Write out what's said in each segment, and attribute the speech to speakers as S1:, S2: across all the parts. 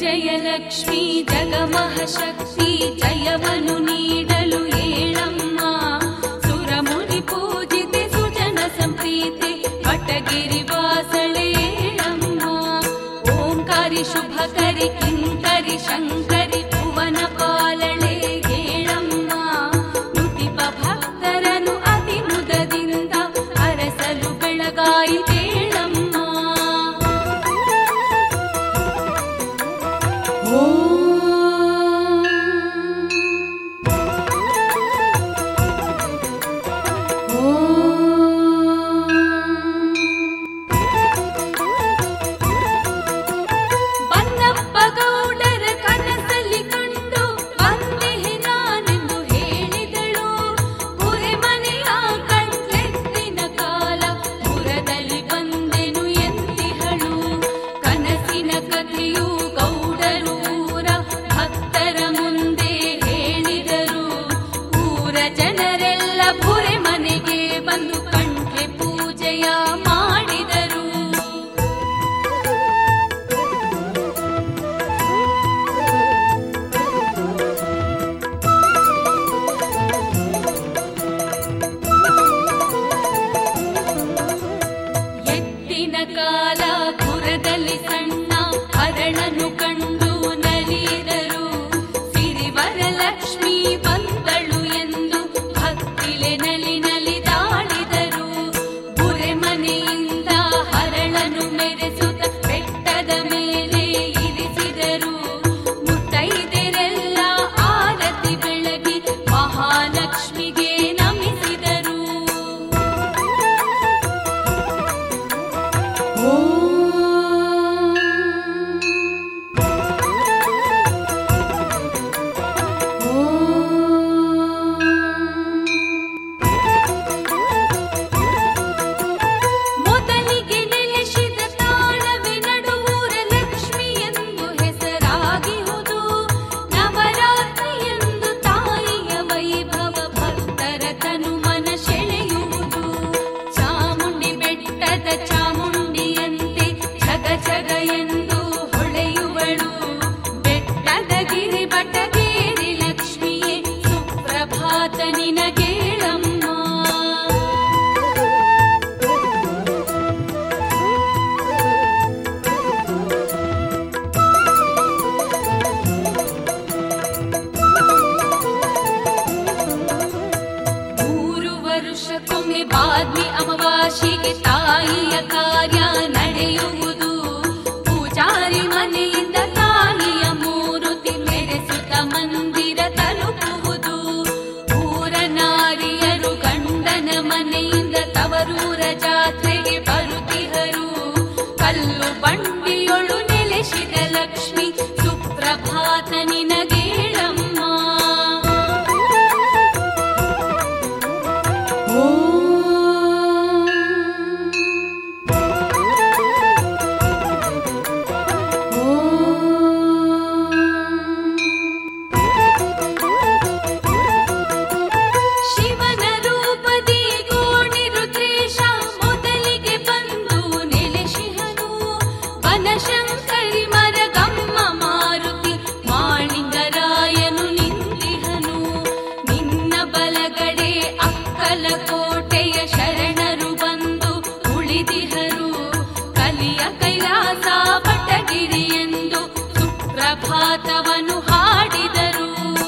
S1: ಜಯಲಕ್ಷ್ಮೀ ಜಗಮಹಶಕ್ತಿ ಜಯವನ್ನು ನೀಡಲು ಏಳಮ್ಮ ಸುರಮುನಿ ಪೂಜಿತೆ ಸುಜನ ಸಂಪ್ರೀತೆ ಪಟಗಿರಿ ವಾಸಳೆ ಏಳಮ್ಮ ಓಂಕಾರಿ ಶುಭಕರಿ ಕಿಂಕರಿ ಶಂಕರಿ ಭುವನ ಪಾಲಳೆ ಏಳಮ್ಮ ನುತಿಪ ಭಕ್ತರನು ಅತಿ ಮುದದಿಂದ ಅರಸಲು ಬೆಳಗಾಯಿತೇಳಮ್ಮ ಬನ್ನಪ್ಪ ಗೌಡರ ಕನಸಲ್ಲಿ ಕಂಡು ಬಂದೆಹೆ ನಾನೆಂದು ಹೇಳಿದಳು ಪುರೆ ಮನೆಯ ಕಣ್ಲೆತ್ತಿನ ಕಾಲ ಪುರದಲ್ಲಿ ಬಂದೆನು ಎಂದಿಹಳು ಕನಸಿನ ಕಥೆಯು ಗೌಡರು ಊರ ಭಕ್ತರ ಮುಂದೆ ಹೇಳಿದರು ಊರ ಜನರೆಲ್ಲ ಪುರೆ ಮನೆಗೆ ಬಂದು ಕಂಠೆ ಪೂಜೆಯ ಮಾಡಿದರು ಎತ್ತಿನ ಕಾಲ ಪುರದಲ್ಲಿ ಸಣ್ಣ ಹರಳನು ಕಂಡು ನಲಿದರು ಸಿರಿವರಲಕ್ಷ್ಮಿ ಬಂದಳು ಎಂದು ಭಕ್ತಿಲೆ ನಲಿ ನಲಿದಾಳಿದರು ಬುರೆ ಮನೆಯಿಂದ ಹರಳನು ಮೆರೆಸುತ್ತ ಬೆಟ್ಟದ ಮೇಲೆ ಇರಿಸಿದರು ಮುತ್ತೈದೆರೆಲ್ಲ ಆರತಿ ಬೆಳಗಿ ಮಹಾಲಕ್ಷ್ಮಿಗೆ ನಮಿಸಿದರು ಮೊದಲಿಗೆ ನೆಲೆಸಿದ ತಾಳವೆ ನಡುವೂರ ಲಕ್ಷ್ಮಿ ಎಂದು ಹೆಸರಾಗಿಹುದು ನವರಾತ್ರಿ ಎಂದು ತಾಯಿಯ ವೈಭವ ಭಕ್ತರ ತನು ಮನ ಸೆಳೆಯುವುದು ಚಾಮುಂಡಿ ಬೆಟ್ಟದ ಚಾಮುಂಡಿಯಂತೆ ಜಗ ಜಗ ಎಂದು ಹೊಳೆಯುವಳು ಬೆಟ್ಟದ ಗಿರಿ ಬಟಗೇರಿ ಲಕ್ಷ್ಮಿಯೇ ಸುಪ್ರಭಾತ ನಿನಗೇಳಮ್ಮ ಮೂರು ವರುಷಕ್ಕೊಮ್ಮೆ ಬಾದ್ಮಿ ಅಮಾವಾಶಿಗೆ ತಾಯಿಯ ಕಾರ್ಯ ನಡೆಯುವುದು ಪೂಜಾರಿ ಮನೆಯಿಂದ ತಾಯಿಯ ಮೂರುತಿ ಮೆರೆಸುತ್ತ ಮಂದಿರ ತಲುಪುವುದು ಊರ ನಾರಿಯರು ಗಂಡನ ಮನೆಯಿಂದ ತವರೂರ ಜಾತ್ರೆಗೆ ಬರುತ್ತಿಹರು ಕಲ್ಲು ಬಂಡಿಯೊಳು ನೆಲೆಸಿದ ಲಕ್ಷ್ಮಿ ಸುಪ್ರಭಾತ ನಿನಗೇಳಮ್ಮ ಶಿವನ ರೂಪದಿ ಗೋಣಿ ರುದ್ರೇಶ ಮೊದಲಿಗೆ ಬಂದು ನೆಲೆಸಿಹನು ಬನಶಂಕರಿ ಮರಗಮ್ಮ ಮಾರುತಿ ಮಾಳಿಂಗರಾಯನು ನಿಂತಿಹನು ನಿನ್ನ ಬಲಗಡೆ ಅಕ್ಕಲ ಕೋಟೆಯ ಶರಣರು ಬಂದು ಉಳಿದಿಹರು ಕಲಿಯ ಕೈಲಾಸ ಪಟಗಿರಿ ಎಂದು ಸುಪ್ರಭಾತವನ್ನು ಹಾಡಿದರು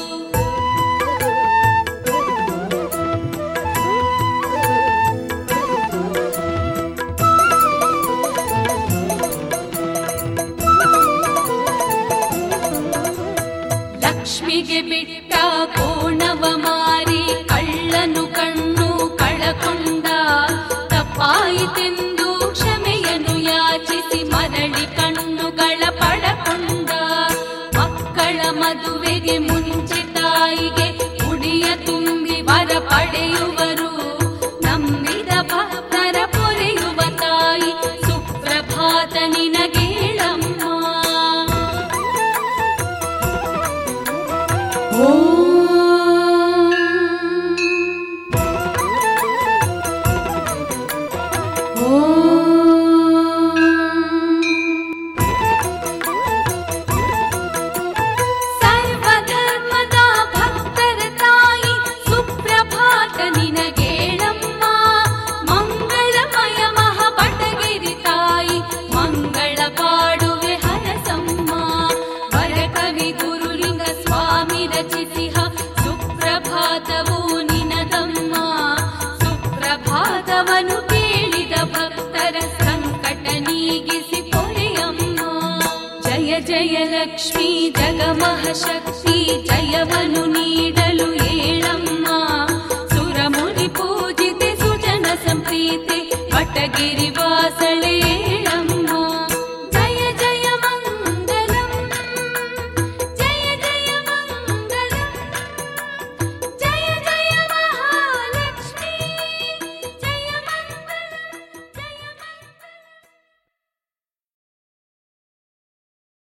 S1: ಲಕ್ಷ್ಮಿಗೆ ಬಿಟ್ಟ ಕೋಣವ ಮಾರಿ ಕಳ್ಳನು ಕಣ್ಣು ಕಳಕೊಂಡ ತಪ್ಪಾಯಿತೆಂದು ಕ್ಷಮೆಯನ್ನು ಯಾಚಿಸಿ ಮರಳಿ ಕಣ್ಣುಗಳ ಪಡಕೊಂಡ ಮಕ್ಕಳ ಮದುವೆಗೆ ಮುಂಚೆ ತಾಯಿಗೆ ಉಡಿಯ ತುಂಬಿ ವರ ಪಡೆಯುವರು ನಂಬಿದ ಭಕ್ತರ ಪೊರೆಯುವ ತಾಯಿ ಸುಪ್ರಭಾತ ನಿನಗೇಳಮ್ಮ ಓ ರಚಿಸಿಹ ಸುಪ್ರಭಾತವು ನಿನದಮ್ಮ ಸುಪ್ರಭಾತವನು ಕೇಳಿದ ಭಕ್ತರ ಸಂಕಟ ನೀಗಿಸಿ ಪೊರೆಯಮ್ಮ ಜಯ ಜಯ ಲಕ್ಷ್ಮೀ ಜಗಮಹಶಕ್ತಿ ಜಯವನು ನೀಡಲು ಏಳಮ್ಮ ಸುರಮುನಿ ಪೂಜಿತೆ ಸುಜನ ಸಂಪ್ರೀತೆ ಪಟಗಿರಿ ವಾಸಳೆ